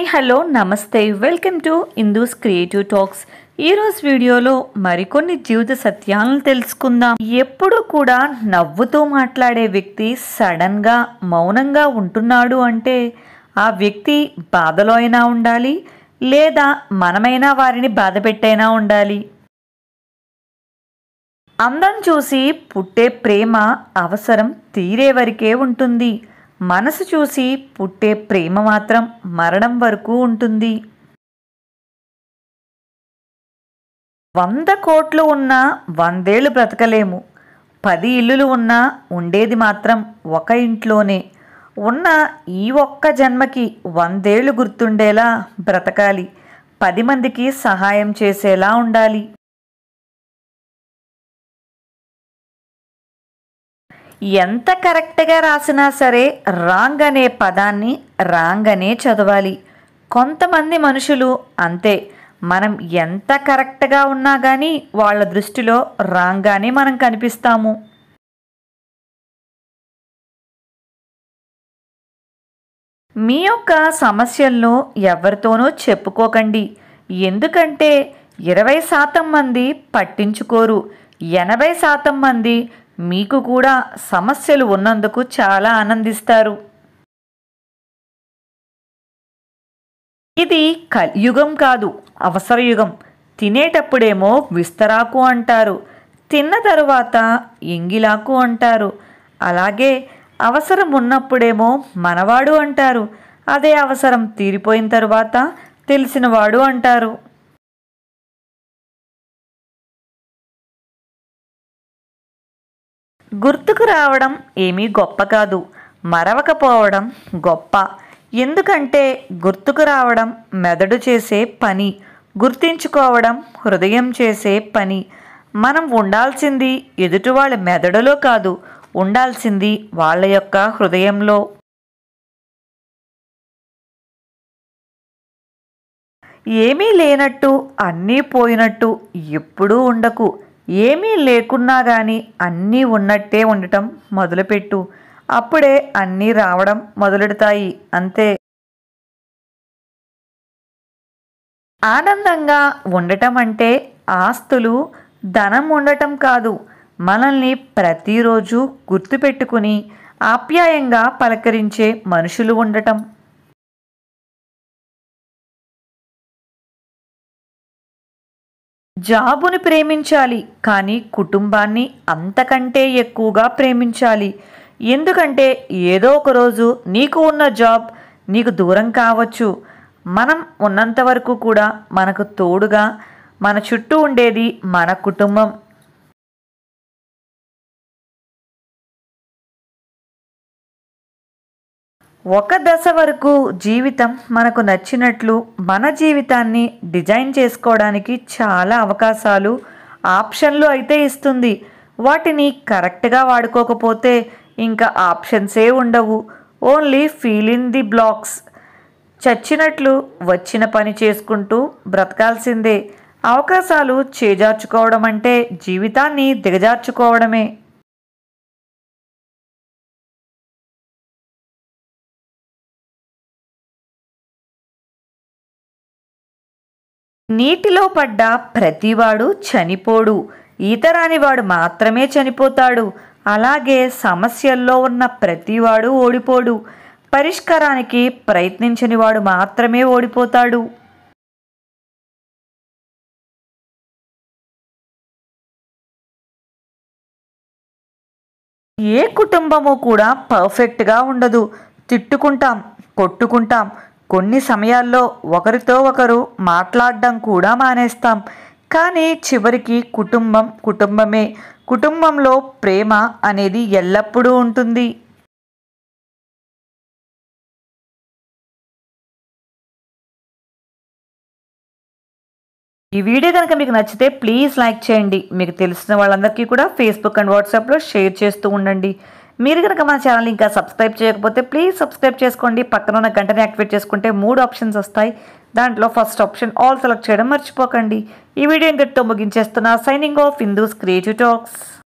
hello నమస్తే welcome to Indus creative talks ఈరోజు వీడియోలో మరికొన్ని జీవిత సత్యాలను తెలుసుకుందాం ఎప్పుడు కూడా నవ్వుతూ మాట్లాడే వ్యక్తి సడన్గా మౌనంగా ఉంటున్నాడు అంటే ఆ వ్యక్తి బాధలో అయినా ఉండాలి లేదా మనమైనా వారిని బాధ పెట్టైనా ఉండాలి అందం చూసి పుట్టే ప్రేమ అవసరం తీరే వరకే ఉంటుంది మనసు చూసి పుట్టే ప్రేమ మాత్రం మరణం వరకు ఉంటుంది వంద కోట్లు ఉన్నా వందేళ్లు బ్రతకలేము పది ఇల్లులు ఉన్నా ఉండేది మాత్రం ఒక ఇంట్లోనే ఉన్న ఈ ఒక్క జన్మకి వందేళ్లు గుర్తుండేలా బ్రతకాలి పది మందికి సహాయం చేసేలా ఉండాలి ఎంత కరెక్ట్గా రాసినా సరే రాంగ్ అనే పదాన్ని రాంగ్ అనే చదవాలి కొంతమంది మనుషులు అంతే మనం ఎంత కరెక్ట్గా ఉన్నా కానీ వాళ్ళ దృష్టిలో రాంగ్గానే మనం కనిపిస్తాము మీ యొక్క సమస్యలను ఎవరితోనూ చెప్పుకోకండి ఎందుకంటే ఇరవై శాతం మంది పట్టించుకోరు ఎనభై శాతం మంది మీకు కూడా సమస్యలు ఉన్నందుకు చాలా ఆనందిస్తారు ఇది కలియుగం కాదు అవసర యుగం తినేటప్పుడేమో విస్తరాకు అంటారు తిన్న తరువాత ఎంగిలాకు అంటారు అలాగే అవసరం ఉన్నప్పుడేమో మనవాడు అంటారు అదే అవసరం తీరిపోయిన తరువాత తెలిసినవాడు అంటారు గుర్తుకు రావడం ఏమీ గొప్ప కాదు మరవకపోవడం గొప్ప ఎందుకంటే గుర్తుకు రావడం మెదడు చేసే పని గుర్తించుకోవడం హృదయం చేసే పని మనం ఉండాల్సింది ఎదుటి వాళ్ళ మెదడులో కాదు ఉండాల్సింది వాళ్ళ యొక్క హృదయంలో ఏమీ లేనట్టు అన్నీ పోయినట్టు ఎప్పుడూ ఉండకు ఏమీ లేకున్నా కానీ అన్నీ ఉన్నట్టే ఉండటం మొదలుపెట్టు అప్పుడే అన్నీ రావడం మొదలెడతాయి అంతే ఆనందంగా ఉండటం అంటే ఆస్తులు ధనం ఉండటం కాదు మనల్ని ప్రతిరోజు గుర్తుపెట్టుకుని ఆప్యాయంగా పలకరించే మనుషులు ఉండటం జాబుని ప్రేమించాలి కానీ కుటుంబాన్ని అంతకంటే ఎక్కువగా ప్రేమించాలి ఎందుకంటే ఏదో ఒక రోజు నీకు ఉన్న జాబ్ నీకు దూరం కావచ్చు మనం ఉన్నంత వరకు కూడా మనకు తోడుగా మన చుట్టూ ఉండేది మన కుటుంబం ఒక దశ వరకు జీవితం మనకు నచ్చినట్లు మన జీవితాన్ని డిజైన్ చేసుకోవడానికి చాలా అవకాశాలు ఆప్షన్లు అయితే ఇస్తుంది వాటిని కరెక్ట్గా వాడుకోకపోతే ఇంకా ఆప్షన్సే ఉండవు only fill in the blanks చచ్చినట్లు వచ్చిన పని చేసుకుంటూ బ్రతకాల్సిందే అవకాశాలు చేజార్చుకోవడం అంటే జీవితాన్ని దిగజార్చుకోవడమే నీటిలో పడ్డ ప్రతివాడు చనిపోడు ఈత రానివాడు మాత్రమే చనిపోతాడు అలాగే సమస్యల్లో ఉన్న ప్రతివాడు ఓడిపోడు పరిష్కారానికి ప్రయత్నించని వాడు మాత్రమే ఓడిపోతాడు ఏ కుటుంబము కూడా పర్ఫెక్ట్గా ఉండదు తిట్టుకుంటాం కొట్టుకుంటాం కొన్ని సమయాల్లో ఒకరితో ఒకరు మాట్లాడడం కూడా మానేస్తాం కానీ చివరికి కుటుంబం కుటుంబమే కుటుంబంలో ప్రేమ అనేది ఎల్లప్పుడూ ఉంటుంది ఈ వీడియో కనుక మీకు నచ్చితే ప్లీజ్ లైక్ చేయండి మీకు తెలిసిన వాళ్ళందరికీ కూడా ఫేస్బుక్ అండ్ వాట్సాప్లో షేర్ చేస్తూ ఉండండి మీరు కనుక మన ఛానల్ ఇంకా సబ్స్క్రైబ్ చేయకపోతే ప్లీజ్ సబ్స్క్రైబ్ చేసుకోండి పక్కన ఉన్న గంటని యాక్టివేట్ చేసుకుంటే మూడు ఆప్షన్స్ వస్తాయి దాంట్లో ఫస్ట్ ఆప్షన్ ఆల్ సెలెక్ట్ చేయడం మర్చిపోకండి ఈ వీడియో ఇంకటితో ముగించేస్తున్నా signing off Hindus creative talks